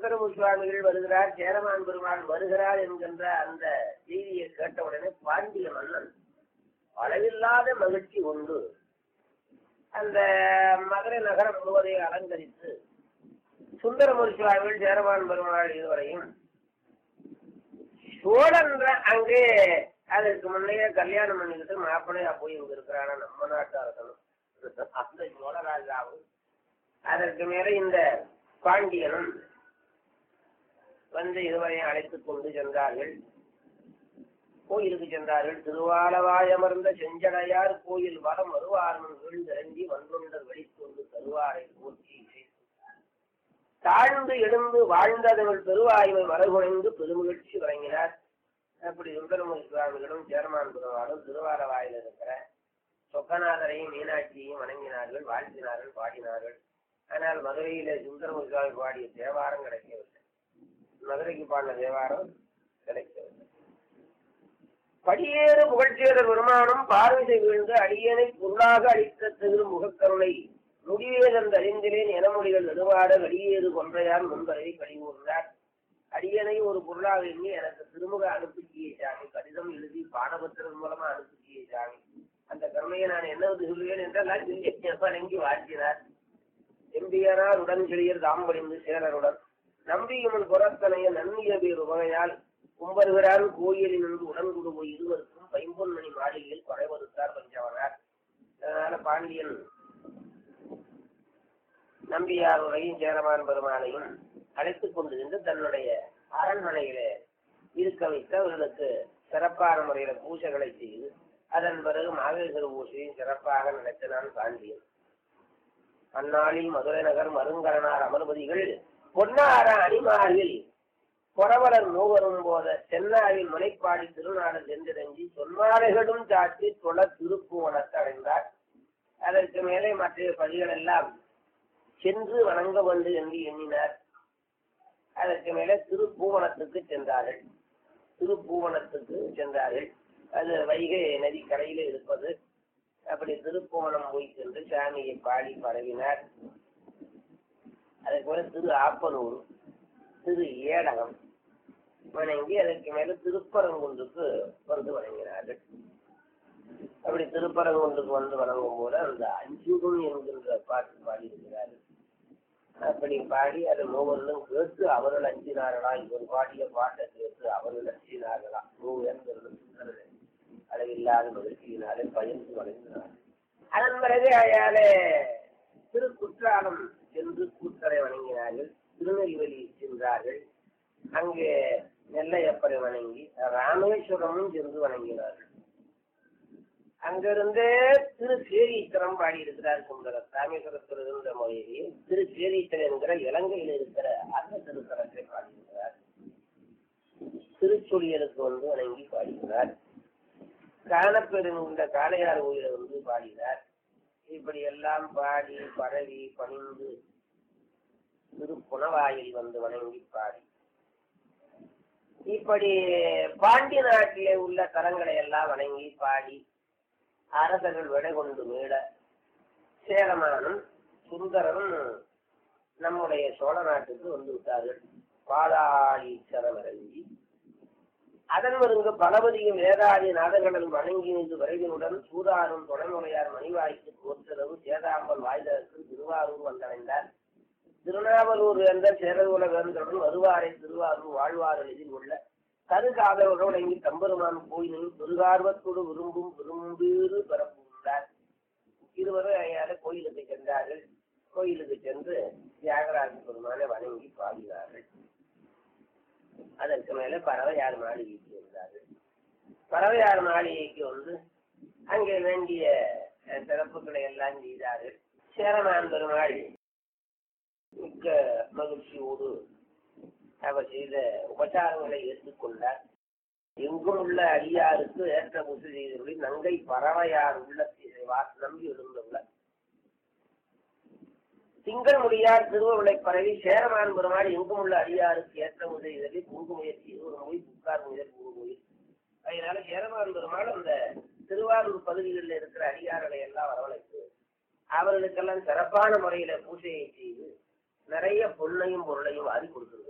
சுந்தரமு சுவாமிகள் வருகிறார் சேரமான் பெருமாள் வருகிறார் என்கின்ற அந்த செய்தியை கேட்டவுடனே பாண்டிய மன்னன் அளவில்லாத மகிழ்ச்சி உண்டு அந்த மதுரை நகரம் முழுவதையும் அலங்கரித்து சுந்தரமூர் சுவாமிகள் சேரமான் பெருமாள் இதுவரையும் சோழன்ற அங்கே அதற்கு முன்னையே கல்யாணம் பண்ணிக்கிட்டு மாப்பிள்ளையா போய் இங்க இருக்கிறானா நம்ம நாட்டு அரசனும் அந்த சோழராஜாவும் அதற்கு மேல இந்த பாண்டியனும் வந்து இதுவரையும் அழைத்துக் கொண்டு சென்றார்கள் கோயிலுக்கு சென்றார்கள் திருவாலவாய் அமர்ந்த செஞ்சடையார் கோயில் வரம் வருவார்மன் வீழ்ந்திறங்கி வன்றுண்டர் வெளிக்கொண்டு தருவாரை போற்றி இசைத்து. தாழ்ந்து எழுந்து வாழ்ந்ததவள் பெருவாய்மை மரகுணைந்து பெருமகிழ்ச்சி வழங்கினார் அப்படி சுந்தரமூர்த்தி சுவாமிகளும் சேர்மான் பெருமாளும் திருவாலவாயில் இருக்கிற சொக்கநாதரையும் மீனாட்சியையும் வணங்கினார்கள் வாழ்த்தினார்கள் பாடினார்கள் ஆனால் மதுரையில சுந்தரமூர்த்தி சுவாமி பாடிய தேவாரம் கிடைக்கவில்லை மதுரைக்கு பாடின தேவாரம் கிடைக்கவில்லை படியேறு புகழ்ச்சியர் பெருமானும் பார்வை வீழ்ந்து அடியனை பொருளாக அளித்த திரு முகக்கருணை முடிவேதன் அறிந்திலேன் எனமொழிகள் நெடுவாட கடியேறு கொன்றையார் முன்பரை கழிவுறார் அடியனை ஒரு பொருளாக எண்ணி எனக்கு திருமுக அனுப்பிச்சியே சாமி கடிதம் எழுதி பாடபத்திரம் மூலமா அனுப்பிச்சியே சாமி அந்த கருணையை நான் என்ன சொல்லுவேன் என்றால் சொல்லி வணங்கி வாழ்த்தினார் எம்பியனார் உடன் கிளியர் தாம்படிந்து சேரருடன் நம்பியுமன் புறத்தனைய நன்னிய பேர் உவகையால் கும்பருகிறான் கோயிலில் நின்று உடன் குடும்பம் இருவருக்கும் பைம்பொன்மணி மாளிகையில் குறைவறுத்தார் பஞ்சவனார் அதனால பாண்டியன் நம்பியாருடையும் சேரமான் பெருமானையும் அழைத்துக் கொண்டு சென்று தன்னுடைய அரண்மனையிலே இருக்க வைத்து அவர்களுக்கு சிறப்பான முறையில பூஜைகளை செய்து அதன் பிறகு மாவேஸ்வர பூஜையும் சிறப்பாக நடத்தினான் பாண்டியன் அந்நாளில் மதுரை நகர் மருங்கரனார் அமர்பதிகள் பொன்னார அணிமாரில் புறவலர் மூவரும் போத சென்னாவில் முனைப்பாடி திருநாடு சென்றிறங்கி சொன்னாலைகளும் சாற்றி தொழ திருப்புவனத்தை அடைந்தார் அதற்கு மேலே மற்ற பதிகள் எல்லாம் சென்று வணங்க வேண்டும் என்று எண்ணினார் அதற்கு மேலே திருப்பூவனத்துக்கு சென்றார்கள் திருப்பூவனத்துக்கு சென்றார்கள் அது வைகை நதி கரையிலே இருப்பது அப்படி திருப்புவனம் போய் சென்று சாமியை பாடி பரவினார் அதற்கு மேல திரு ஆப்பனூர் திரு ஏடகம் வணங்கி அதற்கு மேல திருப்பரங்குன்றுக்கு வந்து வணங்கினார்கள் அப்படி திருப்பரங்குன்றுக்கு வந்து வணங்கும் போது அந்த அஞ்சுகும் என்கின்ற பாட்டு பாடியிருக்கிறார்கள் அப்படி பாடி அதை மூவர்களும் கேட்டு அவர்கள் அஞ்சினார்களா இவர் பாடிய பாட்டை கேட்டு அவர்கள் அஞ்சினார்களா மூவர்கள் அளவில்லாத மகிழ்ச்சியினாலே பயந்து வணங்கினார் அதன் பிறகு அயாலே திருக்குற்றாலம் சென்று கூத்தரை வணங்கினார்கள் திருநெல்வேலி சென்றார்கள் அங்கே நெல்லையப்பரை வணங்கி ராமேஸ்வரமும் சென்று வணங்கினார்கள் அங்கிருந்தே திரு சேரீச்சரம் பாடி இருக்கிறார் சுந்தரர் ராமேஸ்வரத்தில் இருந்த மொழியை திரு சேரீச்சரம் என்கிற இலங்கையில் இருக்கிற அந்த திருத்தலத்தை பாடியிருக்கிறார் திருச்சொலியருக்கு வந்து வணங்கி பாடினார் காணப்பெருங்கிற காளையார் கோயிலை வந்து பாடினார் இப்படி எல்லாம் பாடி பரவி பணிந்து திருப்புணவாயில் வந்து வணங்கி பாடி இப்படி பாண்டிய நாட்டிலே உள்ள தலங்களை எல்லாம் வணங்கி பாடி அரசர்கள் விடை கொண்டு மீள சேரமானும் சுந்தரனும் நம்முடைய சோழ நாட்டுக்கு வந்து விட்டார்கள் பாதாளீச்சரம் இறங்கி அதன் வருங்க பலபதியும் வேதாதி நாதகடல் வணங்கி நின்று விரைவினுடன் சூதாரும் தொலைமுறையார் மணிவாய்க்கு தோற்றரவு சேதாம்பல் வாய்தற்கு திருவாரூர் வந்தடைந்தார் திருநாவலூர் என்ற சேரகுல வேந்தருடன் வருவாரை திருவாரூர் வாழ்வார் எதிர் உள்ள கருகாதவர்கள் வணங்கி தம்பெருமான் கோயிலையும் பெருகார்வத்தோடு விரும்பும் விரும்பீறு பரப்புகிறார் இருவரும் ஐயாறு கோயிலுக்கு சென்றார்கள் கோயிலுக்கு சென்று தியாகராஜ பெருமானை வணங்கி பாடினார்கள் அதற்கு மேல பறவையார் மாளிகைக்கு வந்தார்கள் பறவையார் மாளிகைக்கு வந்து அங்கே வேண்டிய அஹ், சிறப்புகளை எல்லாம் செய்தார்கள் சேரமான் பெருமாள் மிக்க மகிழ்ச்சியோடு அவர் செய்த உபச்சாரங்களை ஏற்றுக்கொண்டார் எங்கும் உள்ள அடியாருக்கு ஏற்ற முசு செய்தபடி நங்கை பறவையார் உள்ளத்தை செய்வார் நம்பி எழுந்துள்ள திங்கள் முடியார் திருவருளை பரவி சேரமான் பெருமாள் எங்கும் உள்ள அடியாருக்கு ஏற்ற உதவி குங்கு முயற்சி ஒரு மொழி புக்கார் முதல் குருகோயில் அதனால சேரமான் பெருமாள் அந்த திருவாரூர் பகுதிகளில் இருக்கிற அடியார்களை எல்லாம் வரவழைத்து அவர்களுக்கெல்லாம் சிறப்பான முறையில பூஜையை செய்து நிறைய பொன்னையும் பொருளையும் வாரி கொடுத்திருக்கிறார்